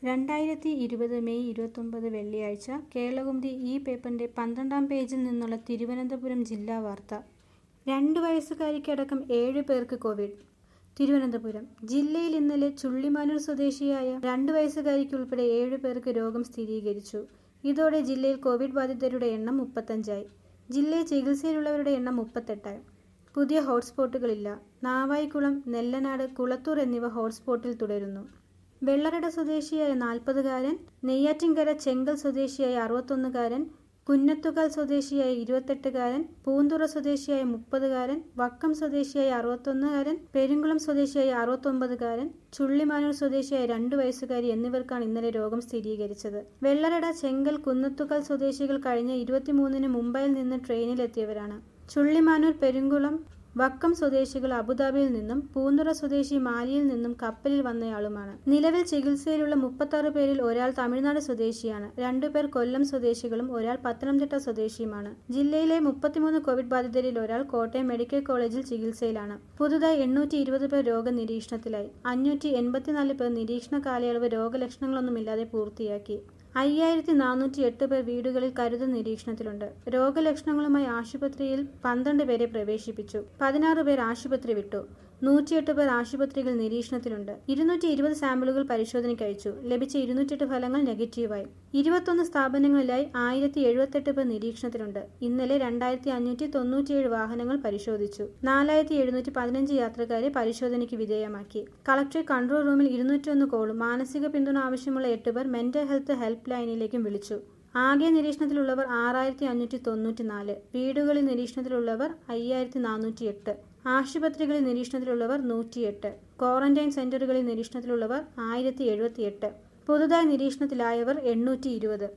രണ്ടായിരത്തി ഇരുപത് മെയ് ഇരുപത്തൊമ്പത് വെള്ളിയാഴ്ച കേരളകൗമുദി ഈ പേപ്പറിന്റെ പന്ത്രണ്ടാം പേജിൽ നിന്നുള്ള തിരുവനന്തപുരം ജില്ലാ വാർത്ത രണ്ടു വയസ്സുകാരിക്കടക്കം ഏഴ് പേർക്ക് കോവിഡ് തിരുവനന്തപുരം ജില്ലയിൽ ഇന്നലെ ചുള്ളിമാനൂർ സ്വദേശിയായ രണ്ടു വയസ്സുകാരിക്കുൾപ്പെടെ ഏഴ് പേർക്ക് രോഗം സ്ഥിരീകരിച്ചു ഇതോടെ ജില്ലയിൽ കോവിഡ് ബാധിതരുടെ എണ്ണം മുപ്പത്തഞ്ചായി ജില്ലയിൽ ചികിത്സയിലുള്ളവരുടെ എണ്ണം മുപ്പത്തെട്ടായി പുതിയ ഹോട്ട്സ്പോട്ടുകളില്ല നാവായിക്കുളം നെല്ലനാട് കുളത്തൂർ എന്നിവ ഹോട്ട്സ്പോട്ടിൽ തുടരുന്നു വെള്ളറട സ്വദേശിയായ നാൽപ്പതുകാരൻ നെയ്യാറ്റിൻകര ചെങ്കൽ സ്വദേശിയായ അറുപത്തൊന്നുകാരൻ കുന്നത്തുകാൽ സ്വദേശിയായ ഇരുപത്തെട്ടുകാരൻ പൂന്തുറ സ്വദേശിയായ മുപ്പതുകാരൻ വക്കം സ്വദേശിയായ അറുപത്തൊന്നുകാരൻ പെരുങ്കുളം സ്വദേശിയായ അറുപത്തൊമ്പതുകാരൻ ചുള്ളിമാനൂർ സ്വദേശിയായ രണ്ടു വയസ്സുകാരി എന്നിവർക്കാണ് ഇന്നലെ രോഗം സ്ഥിരീകരിച്ചത് വെള്ളറട ചെങ്കൽ കുന്നത്തുകാൽ സ്വദേശികൾ കഴിഞ്ഞ ഇരുപത്തിമൂന്നിന് മുംബൈയിൽ നിന്ന് ട്രെയിനിലെത്തിയവരാണ് ചുള്ളിമാനൂർ പെരുങ്കുളം വക്കം സ്വദേശികൾ അബുദാബിയിൽ നിന്നും പൂന്തുറ സ്വദേശി മാലിയിൽ നിന്നും കപ്പലിൽ വന്നയാളുമാണ് നിലവിൽ ചികിത്സയിലുള്ള മുപ്പത്തി പേരിൽ ഒരാൾ തമിഴ്നാട് സ്വദേശിയാണ് രണ്ടുപേർ കൊല്ലം സ്വദേശികളും ഒരാൾ പത്തനംതിട്ട സ്വദേശിയുമാണ് ജില്ലയിലെ മുപ്പത്തിമൂന്ന് കോവിഡ് ബാധിതരിൽ ഒരാൾ കോട്ടയം മെഡിക്കൽ കോളേജിൽ ചികിത്സയിലാണ് പുതുതായി എണ്ണൂറ്റി ഇരുപത് പേർ രോഗനിരീക്ഷണത്തിലായി അഞ്ഞൂറ്റി എൺപത്തിനാല് പേർ നിരീക്ഷണ കാലയളവ് രോഗലക്ഷണങ്ങളൊന്നുമില്ലാതെ പൂർത്തിയാക്കി അയ്യായിരത്തി നാനൂറ്റി എട്ട് പേർ വീടുകളിൽ കരുതൽ നിരീക്ഷണത്തിലുണ്ട് രോഗലക്ഷണങ്ങളുമായി ആശുപത്രിയിൽ പന്ത്രണ്ട് പേരെ പ്രവേശിപ്പിച്ചു പതിനാറ് പേർ ആശുപത്രി വിട്ടു നൂറ്റിയെട്ട് പേർ ആശുപത്രികൾ നിരീക്ഷണത്തിലുണ്ട് ഇരുന്നൂറ്റി ഇരുപത് സാമ്പിളുകൾ പരിശോധനയ്ക്ക് അയച്ചു ലഭിച്ച ഇരുന്നൂറ്റെട്ട് ഫലങ്ങൾ നെഗറ്റീവായി ഇരുപത്തൊന്ന് സ്ഥാപനങ്ങളിലായി ആയിരത്തി എഴുപത്തെട്ട് പേർ നിരീക്ഷണത്തിലുണ്ട് ഇന്നലെ രണ്ടായിരത്തി അഞ്ഞൂറ്റി തൊണ്ണൂറ്റിയേഴ് വാഹനങ്ങൾ പരിശോധിച്ചു നാലായിരത്തി എഴുന്നൂറ്റി പതിനഞ്ച് യാത്രക്കാരെ പരിശോധനയ്ക്ക് വിധേയമാക്കി കളക്ടറേറ്റ് കൺട്രോൾ റൂമിൽ ഇരുന്നൂറ്റൊന്ന് കോളും മാനസിക പിന്തുണ ആവശ്യമുള്ള എട്ട് പേർ മെന്റൽ ഹെൽത്ത് ഹെൽപ്പ് ലൈനിലേക്കും വിളിച്ചു ആകെ നിരീക്ഷണത്തിലുള്ളവർ ആറായിരത്തി അഞ്ഞൂറ്റി തൊണ്ണൂറ്റി നാല് വീടുകളിൽ നിരീക്ഷണത്തിലുള്ളവർ അയ്യായിരത്തി നാനൂറ്റി എട്ട് ആശുപത്രികളിൽ നിരീക്ഷണത്തിലുള്ളവർ നൂറ്റിയെട്ട് ക്വാറന്റൈൻ സെന്ററുകളിൽ നിരീക്ഷണത്തിലുള്ളവർ ആയിരത്തി എഴുപത്തിയെട്ട് പുതുതായി നിരീക്ഷണത്തിലായവർ എണ്ണൂറ്റി ഇരുപത്